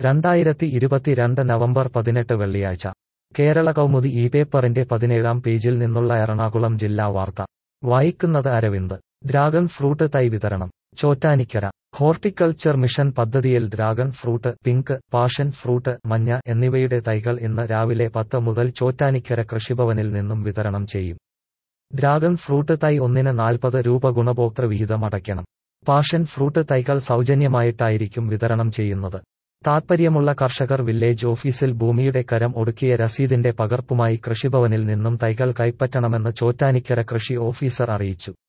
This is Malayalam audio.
രണ്ടായിരത്തി ഇരുപത്തിരണ്ട് നവംബർ പതിനെട്ട് വെള്ളിയാഴ്ച കേരള കൗമുദി ഈ പേപ്പറിന്റെ പതിനേഴാം പേജിൽ നിന്നുള്ള എറണാകുളം ജില്ലാ വാർത്ത വായിക്കുന്നത് അരവിന്ദ് ഡ്രാഗൺ ഫ്രൂട്ട് തൈ വിതരണം ചോറ്റാനിക്കര ഹോർട്ടിക്കൾച്ചർ മിഷൻ പദ്ധതിയിൽ dragon fruit pink passion fruit മഞ്ഞ എന്നിവയുടെ തൈകൾ ഇന്ന് രാവിലെ പത്ത് മുതൽ ചോറ്റാനിക്കര കൃഷിഭവനിൽ നിന്നും വിതരണം ചെയ്യും ഡ്രാഗൺ ഫ്രൂട്ട് തൈ ഒന്നിന് നാൽപ്പത് രൂപ ഗുണഭോക്തൃ വിഹിതം അടയ്ക്കണം പാഷൻ ഫ്രൂട്ട് തൈകൾ സൗജന്യമായിട്ടായിരിക്കും വിതരണം ചെയ്യുന്നത് താൽപ്പര്യമുള്ള കർഷകർ വില്ലേജ് ഓഫീസിൽ ഭൂമിയുടെ കരം ഒടുക്കിയ രസീതിന്റെ പകർപ്പുമായി കൃഷിഭവനിൽ നിന്നും തൈകൾ കൈപ്പറ്റണമെന്ന് ചോറ്റാനിക്കര കൃഷി ഓഫീസർ അറിയിച്ചു